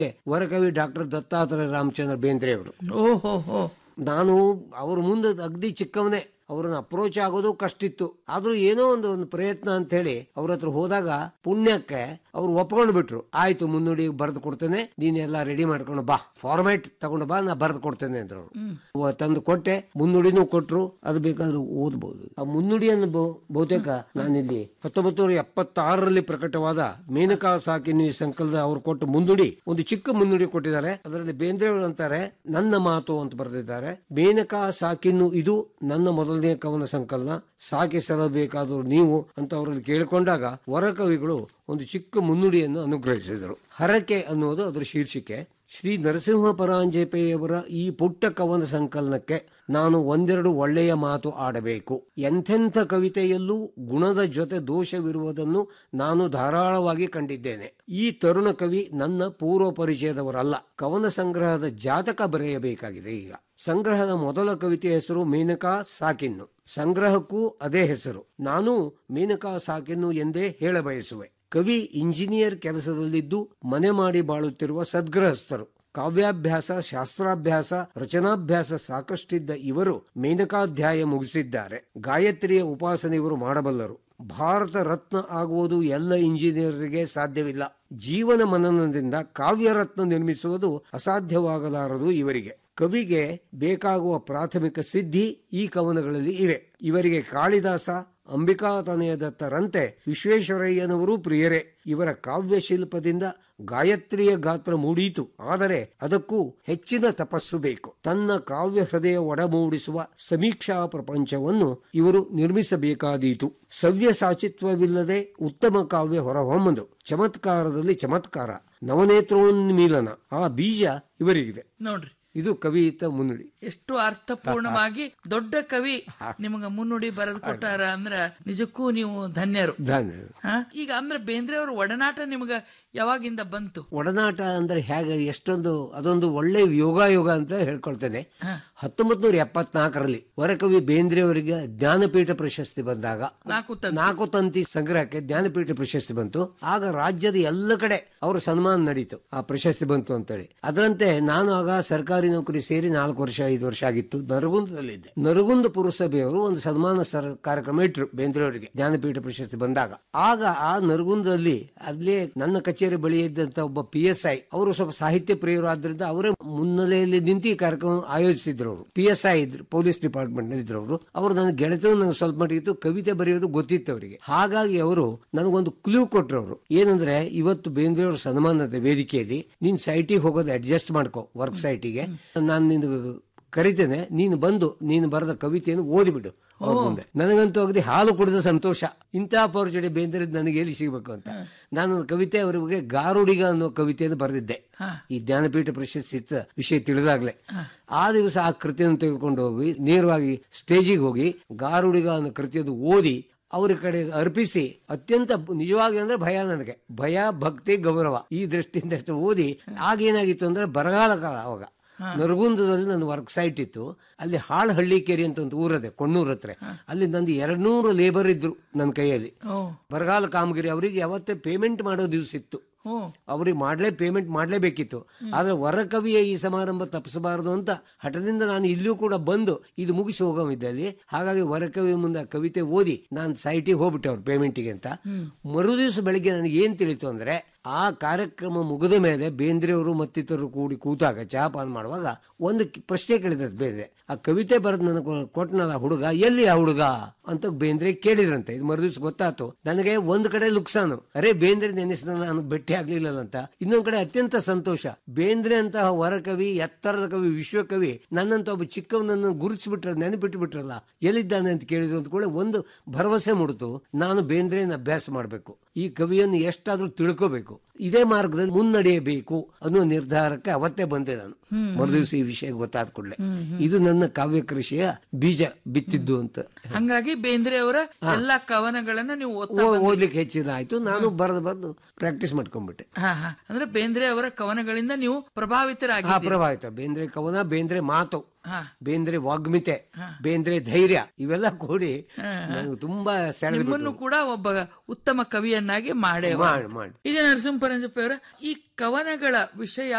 ವರಕವಿ doctor Dattatreya Ramachandra Bendre ಅವರು ಓಹೋ ಹೋ ನಾನು ಅವ್ರ ಮುಂದೆ ಅಗ್ದಿ ಚಿಕ್ಕವನೇ ಅವ್ರನ್ನ ಅಪ್ರೋಚ್ ಆಗೋದು ಕಷ್ಟ ಇತ್ತು ಆದ್ರೂ ಏನೋ ಒಂದು ಒಂದು ಪ್ರಯತ್ನ ಅಂತ ಹೇಳಿ ಅವ್ರ ಹತ್ರ ಹೋದಾಗ ಪುಣ್ಯಕ್ಕೆ ಅವ್ರು ಒಪ್ಕೊಂಡು ಬಿಟ್ರು ಆಯ್ತು ಮುನ್ನುಡಿ ಬರೆದು ಕೊಡ್ತೇನೆ ನೀನೆಲ್ಲ ರೆಡಿ ಮಾಡ್ಕೊಂಡು ಬಾ ಫಾರ್ಮ್ಯಾಟ್ ತಗೊಂಡು ಬಾ ನಾ ಬರೆದು ಕೊಡ್ತೇನೆ ಅಂದ್ರು ಅವರು ತಂದು ಕೊಟ್ಟೆ ಮುನ್ನುಡಿನೂ ಕೊಟ್ರು ಅದು ಬೇಕಾದ್ರೂ ಓದ್ಬೋದು ಆ ಮುನ್ನುಡಿಯನ್ನು ಬಹು- ಬಹುತೇಕ ನಾನಿಲ್ಲಿ ಹತ್ತೊಂಬತ್ತು ನೂರ ಎಪ್ಪತ್ತಾರರಲ್ಲಿ ಪ್ರಕಟವಾದ ಮೇನಕಾ ಸಾಕಿನ್ನು ಈ ಸಂಕಲದ ಅವ್ರು ಕೊಟ್ಟ ಮುನ್ನುಡಿ ಒಂದು ಚಿಕ್ಕ ಮುನ್ನುಡಿ ಕೊಟ್ಟಿದ್ದಾರೆ ಅದರಲ್ಲಿ ಬೇಂದ್ರೆ ಅವರು ಅಂತಾರೆ ನನ್ನ ಮಾತು ಅಂತ ಬರೆದಿದ್ದಾರೆ ಮೇನಕಾ ಸಾಕಿನ್ನು ಇದು ನನ್ನ ಮೊದಲನೇ ಕವನ ಸಂಕಲನ ಸಾಕಿಸಲಬೇಕಾದವರು ನೀವು ಅಂತ ಅವರಲ್ಲಿ ಕೇಳಿಕೊಂಡಾಗ ವರಕವಿಗಳು ಒಂದು ಚಿಕ್ಕ ಮುನ್ನುಡಿಯನ್ನು ಅನುಗ್ರಹಿಸಿದರು ಹರಕೆ ಅನ್ನುವುದು ಅದರ ಶೀರ್ಷಿಕೆ ಶ್ರೀ ನರಸಿಂಹ ಪರಾಂಜಪೆಯವರ ಈ ಪುಟ್ಟ ಕವನ ಸಂಕಲನಕ್ಕೆ ನಾನು ಒಂದೆರಡು ಒಳ್ಳೆಯ ಮಾತು ಆಡಬೇಕು ಎಂಥೆಂಥ ಕವಿತೆಯಲ್ಲೂ ಗುಣದ ಜೊತೆ ದೋಷವಿರುವುದನ್ನು ನಾನು ಧಾರಾಳವಾಗಿ ಕಂಡಿದ್ದೇನೆ ಈ ತರುಣ ಕವಿ ನನ್ನ ಪೂರ್ವ ಪರಿಚಯದವರಲ್ಲ ಕವನ ಸಂಗ್ರಹದ ಜಾತಕ ಬರೆಯಬೇಕಾಗಿದೆ ಈಗ ಸಂಗ್ರಹದ ಮೊದಲ ಕವಿತೆಯ ಹೆಸರು ಮೇನಕಾ ಸಾಕಿನ್ನು ಸಂಗ್ರಹಕ್ಕೂ ಅದೇ ಹೆಸರು ನಾನು ಮೇನಕಾ ಸಾಕಿನ್ನು ಎಂದೇ ಹೇಳಬಯಸುವೆ ಕವಿ ಇಂಜಿನಿಯರ್ ಕೆಲಸದಲ್ಲಿದ್ದು ಮನೆ ಮಾಡಿ ಬಾಳುತ್ತಿರುವ ಸದ್ಗೃಹಸ್ಥರು ಕಾವ್ಯಾಭ್ಯಾಸ ಶಾಸ್ತ್ರಾಭ್ಯಾಸ ರಚನಾಭ್ಯಾಸ ಸಾಕಷ್ಟಿದ್ದ ಇವರು ಮೇನಕಾಧ್ಯಾಯ ಮುಗಿಸಿದ್ದಾರೆ ಗಾಯತ್ರಿಯ ಉಪಾಸನೆ ಇವರು ಮಾಡಬಲ್ಲರು ಭಾರತ ರತ್ನ ಆಗುವುದು ಎಲ್ಲ ಇಂಜಿನಿಯರಿಗೆ ಸಾಧ್ಯವಿಲ್ಲ ಜೀವನ ಮನನದಿಂದ ಕಾವ್ಯ ರತ್ನ ನಿರ್ಮಿಸುವುದು ಅಸಾಧ್ಯವಾಗಲಾರದು ಇವರಿಗೆ ಕವಿಗೆ ಬೇಕಾಗುವ ಪ್ರಾಥಮಿಕ ಸಿದ್ಧಿ ಈ ಕವನಗಳಲ್ಲಿ ಇವೆ ಇವರಿಗೆ ಕಾಳಿದಾಸ ಅಂಬಿಕಾತನಯದತ್ತರಂತೆ ವಿಶ್ವೇಶ್ವರಯ್ಯನವರು ಪ್ರಿಯರೇ ಇವರ ಕಾವ್ಯ ಶಿಲ್ಪದಿಂದ ಗಾಯತ್ರಿಯ ಗಾತ್ರ ಮೂಡೀತು ಆದರೆ ಅದಕ್ಕೂ ಹೆಚ್ಚಿನ ತಪಸ್ಸು ಬೇಕು ತನ್ನ ಕಾವ್ಯ ಹೃದಯ ಒಡಮೂಡಿಸುವ ಸಮೀಕ್ಷಾ ಪ್ರಪಂಚವನ್ನು ಇವರು ನಿರ್ಮಿಸಬೇಕಾದೀತು ಸವ್ಯ ಸಾಚಿತ್ವವಿಲ್ಲದೆ ಉತ್ತಮ ಕಾವ್ಯ ಹೊರಹೊಮ್ಮದು ಚಮತ್ಕಾರದಲ್ಲಿ ಚಮತ್ಕಾರ ನವನೇತ್ರೋನ್ಮೀಲನ ಆ ಬೀಜ ಇವರಿಗಿದೆ ನೋಡ್ರಿ ಇದು ಕವಿತ ಮುನ್ನುಡಿ ಎಷ್ಟು ಅರ್ಥಪೂರ್ಣವಾಗಿ ದೊಡ್ಡ ಕವಿ ನಿಮಗ ಮುನ್ನುಡಿ ಬರೆದು ಕೊಟ್ಟಾರ ಅಂದ್ರ ನಿಜಕ್ಕೂ ನೀವು ಧನ್ಯರು ಧನ್ಯ ಹಾ? ಈಗ ಅಂದ್ರೆ ಬೇಂದ್ರೆ ಅವ್ರ ಒಡನಾಟ ನಿಮಗ ಯಾವಾಗಿಂದ ಬಂತು ಒಡನಾಟ ಅಂದ್ರೆ ಹೇಗೆ ಎಷ್ಟೊಂದು ಅದೊಂದು ಒಳ್ಳೆ ಯೋಗಾಯೋಗ ಅಂತ ಹೇಳ್ಕೊಳ್ತೇನೆ ಹತ್ತೊಂಬತ್ ನೂರ ಎಪ್ಪತ್ನಾಲ್ಕರಲ್ಲಿ ವರಕವಿ ಬೇಂದ್ರೆ ಅವರಿಗೆ ಜ್ಞಾನಪೀಠ ಪ್ರಶಸ್ತಿ ಬಂದಾಗ ನಾಲ್ಕು ತಂತಿ. ನಾಲ್ಕು ತಂತಿ ಸಂಗ್ರಹಕ್ಕೆ ಜ್ಞಾನಪೀಠ ಪ್ರಶಸ್ತಿ ಬಂತು ಆಗ ರಾಜ್ಯದ ಎಲ್ಲ ಕಡೆ ಅವರ ಸನ್ಮಾನ ನಡೀತು ಆ ಪ್ರಶಸ್ತಿ ಬಂತು ಅಂತೇಳಿ ಅದರಂತೆ ನಾನು ಆಗ ಸರ್ಕಾರಿ ನೌಕರಿ ಸೇರಿ ನಾಲ್ಕು ವರ್ಷ ಐದು ವರ್ಷ ಆಗಿತ್ತು ನರಗುಂದದಲ್ಲಿದ್ದೆ ನರಗುಂದ ಪುರಸಭೆಯವರು ಒಂದು ಸನ್ಮಾನ ಸರ್ ಕಾರ್ಯಕ್ರಮ ಇಟ್ರು ಬೇಂದ್ರೆ ಅವರಿಗೆ ಜ್ಞಾನಪೀಠ ಪ್ರಶಸ್ತಿ ಬಂದಾಗ ಆಗ ಆ ನರಗುಂದದಲ್ಲಿ ಅಲ್ಲೇ ನನ್ನ ಕಚೇರಿ ಬಳಿ ಇದ್ದಂತ ಒಬ್ಬ ಪಿ ಎಸ್ ಐ ಅವರು ಸ್ವಲ್ಪ ಸಾಹಿತ್ಯ ಪ್ರಿಯರು ಆದ್ರಿಂದ ಅವರೇ ಮುನ್ನೆಲೆಯಲ್ಲಿ ನಿಂತು ಈ ಕಾರ್ಯಕ್ರಮ ಆಯೋಜಿಸಿದ್ರು ಅವರು ಪಿ ಎಸ್ ಐ ಇದ್ರು ಪೊಲೀಸ್ ಡಿಪಾರ್ಟ್ಮೆಂಟ್ ಇದ್ರು ಅವರು ಅವರು ನನ್ನ ಗೆಳೆತನ ನನಗೆ ಸ್ವಲ್ಪ ಮಟ್ಟಿಗಿತ್ತು ಕವಿತೆ ಬರೆಯೋದು ಗೊತ್ತಿತ್ತು ಅವರಿಗೆ ಹಾಗಾಗಿ ಅವರು ನನಗೊಂದು ಕ್ಲೂ ಕೊಟ್ರು ಅವರು ಏನಂದ್ರೆ ಇವತ್ತು ಬೇಂದ್ರೆ ಅವ್ರ ಸನ್ಮಾನದ ವೇದಿಕೆಯಲ್ಲಿ ನೀನ್ ಸೈಟಿಗೆ ಹೋಗೋದು ಅಡ್ಜಸ್ಟ್ ಮಾಡ್ಕೋ ವರ್ಕ್ ಸೈಟಿಗೆ ನಾನು ನಿನ್ ಕರಿತೇನೆ ನೀನು ಬಂದು ನೀನು ಬರೆದ ಕವಿತೆಯನ್ನು ಓದಿಬಿಡು ಅವ್ರ ಮುಂದೆ ನನಗಂತೂ ಅಗದಿ ಹಾಲು ಕುಡಿದ ಸಂತೋಷ ಇಂಥ ಅಪರ್ಚುನಿಟಿ ಬೇಂದ್ರೆ ನನಗೆ ಎಲ್ಲಿ ಸಿಗಬೇಕು ಅಂತ ನಾನು ಒಂದು ಕವಿತೆ ಅವರಿಗೆ ಗಾರುಡಿಗ ಅನ್ನೋ ಕವಿತೆಯನ್ನು ಬರೆದಿದ್ದೆ ಈ ಜ್ಞಾನಪೀಠ ಪ್ರಶಸ್ತಿ ಸ- ವಿಷಯ ತಿಳಿದಾಗ್ಲೆ ಆ ದಿವಸ ಆ ಕೃತಿಯನ್ನು ತೆಗೆದುಕೊಂಡು ಹೋಗಿ ನೇರವಾಗಿ ಸ್ಟೇಜಿಗೆ ಹೋಗಿ ಗಾರುಡಿಗ ಅನ್ನೋ ಕೃತಿಯನ್ನು ಓದಿ ಅವ್ರ ಕಡೆ ಅರ್ಪಿಸಿ ಅತ್ಯಂತ ನಿಜವಾಗಿ ಅಂದ್ರೆ ಭಯ ನನಗೆ ಭಯ ಭಕ್ತಿ ಗೌರವ ಈ ದೃಷ್ಟಿಯಿಂದ ಅಷ್ಟು ಓದಿ ಆಗ ಏನಾಗಿತ್ತು ಅಂದ್ರೆ ಬರಗಾಲ ಕಾಲ ಅವಾಗ ನರಗುಂದದಲ್ಲಿ ನನ್ನ ವರ್ಕ್ ಸೈಟ್ ಇತ್ತು ಅಲ್ಲಿ ಹಾಳ್ ಹಳ್ಳಿಕೇರಿ ಅಂತ ಒಂದು ಊರದೆ ಕೊಣ್ಣೂರ್ ಹತ್ರ ಅಲ್ಲಿ ನಂದು ಎರಡ್ನೂರು ಲೇಬರ್ ಇದ್ರು ನನ್ನ ಕೈಯಲ್ಲಿ ಓ ಬರಗಾಲ ಕಾಮಗಿರಿ ಅವರಿಗೆ ಯಾವತ್ತೇ ಪೇಮೆಂಟ್ ಮಾಡೋ ದಿವಸ ಇತ್ತು ಓ ಅವ್ರಿಗೆ ಮಾಡ್ಲೇ ಪೇಮೆಂಟ್ ಮಾಡ್ಲೇಬೇಕಿತ್ತು ಆದ್ರೆ ವರಕವಿಯ ಈ ಸಮಾರಂಭ ತಪ್ಪಿಸಬಾರದು ಅಂತ ಹಠದಿಂದ ನಾನು ಇಲ್ಲೂ ಕೂಡ ಬಂದು ಇದು ಮುಗಿಸಿ ಹೋಗೋಮಿದ್ದೆ ಅಲ್ಲಿ ಹಾಗಾಗಿ ವರಕವಿ ಮುಂದೆ ಆ ಕವಿತೆ ಓದಿ ನಾನು ಸೈಟಿಗೆ ಹೋಗ್ಬಿಟ್ಟೆ ಅವ್ರ ಪೇಮೆಂಟಿಗೆ ಅಂತ ಮರು ದಿವಸ ಬೆಳಿಗ್ಗೆ ನನಗೆ ಏನ್ ತಿಳಿತು ಅಂದ್ರೆ ಆ ಕಾರ್ಯಕ್ರಮ ಮುಗಿದ ಮೇಲೆ ಬೇಂದ್ರೆ ಅವರು ಮತ್ತಿತರರು ಕೂಡಿ ಕೂತಾಗ ಚಹಾ ಪಾನ್ ಮಾಡುವಾಗ ಒಂದು ಕಿ- ಪ್ರಶ್ನೆ ಕೇಳಿದ್ರೆ ಬೇಂದ್ರೆ ಆ ಕವಿತೆ ಬರೆದು ನನಗೆ ಕೊಟ್ಟನಲ್ಲ ಹುಡುಗ ಎಲ್ಲಿ ಆ ಹುಡುಗ ಅಂತ ಬೇಂದ್ರೆ ಕೇಳಿದ್ರಂತೆ ಇದು ಮರುದಿವ್ಸ ಗೊತ್ತಾಯ್ತು ನನಗೆ ಒಂದ್ ಕಡೆ ಲುಕ್ಸಾನು ಅರೆ ಬೇಂದ್ರೆ ನೆನೆಸಿದ ನಾನು ಭೇಟಿ ಆಗ್ಲಿಲ್ಲಲ್ಲ ಅಂತ ಇನ್ನೊಂದ್ ಕಡೆ ಅತ್ಯಂತ ಸಂತೋಷ ಬೇಂದ್ರೆ ಅಂತಹ ವರಕವಿ ಎತ್ತರದ ಕವಿ ವಿಶ್ವಕವಿ ನನ್ನಂತ ಒಬ್ಬ ಚಿಕ್ಕವನನ್ನು ಗುರುತಿಸ್ಬಿಟ್ರ ನೆನಪಿಟ್ಟು ಬಿಟ್ರಲ್ಲ ಎಲ್ಲಿದ್ದಾನೆ ಅಂತ ಕೇಳಿದ್ರು ಅಂತ ಕೂಡ ಒಂದು ಭರವಸೆ ಮೂಡಿತು ನಾನು ಬೇಂದ್ರೆನ ಅಭ್ಯಾಸ ಮಾಡಬೇಕು ಈ ಕವಿಯನ್ನು ಎಷ್ಟಾದ್ರೂ ತಿಳ್ಕೋಬೇಕು ಇದೇ ಮಾರ್ಗದಲ್ಲಿ ಮುನ್ನಡೆಯಬೇಕು ಅನ್ನೋ ನಿರ್ಧಾರಕ್ಕೆ ಅವತ್ತೇ ಬಂದೆ ನಾನು ಮರುದಿವಸ ಈ ವಿಷಯ ಗೊತ್ತಾದ ಕೂಡಲೇ ಇದು ನನ್ನ ಕಾವ್ಯ ಕೃಷಿಯ ಬೀಜ ಬಿತ್ತಿದ್ದು ಅಂತ ಹಂಗಾಗಿ ಬೇಂದ್ರೆ ಅವರ ಎಲ್ಲಾ ಕವನಗಳನ್ನ ನೀವು ಓದ್ತಾ ಓ- ಓದ್ಲಿಕ್ಕೆ ಹೆಚ್ಚಿನ ಆಯ್ತು ನಾನು ಬರೆದು ಬರೆದು ಪ್ರಾಕ್ಟೀಸ್ ಮಾಡ್ಕೊಂಡ್ಬಿಟ್ಟೆ ಹಾ ಹಾ ಅಂದ್ರೆ ಬೇಂದ್ರೆ ಅವರ ಕವನಗಳಿಂದ ನೀವು ಆ ಪ್ರಭಾವಿತರಾಗಿ ಪ್ರಭಾವಿತ ಬೇಂದ್ರೆ ಕವನ ಬೇಂದ್ರೆ ಮಾತು ಹಾ. ಬೇಂದ್ರೆ ವಾಗ್ಮಿತೆ ಬೇಂದ್ರೆ ಧೈರ್ಯ ಇವೆಲ್ಲ ಕೂಡಿ ನನಗೆ ತುಂಬಾ ಸೆಳೆದು ನಿಮ್ಮನ್ನು ಕೂಡ ಒಬ್ಬ ಉತ್ತಮ ಕವಿಯನ್ನಾಗಿ ಮಾಡೇ ಮಾಡಿ ಮಾಡಿ ಈಗ ನರಸಿಂಹ ಪರಂಜಪ್ಪ ಅವರ ಈ ಕವನಗಳ ವಿಷಯ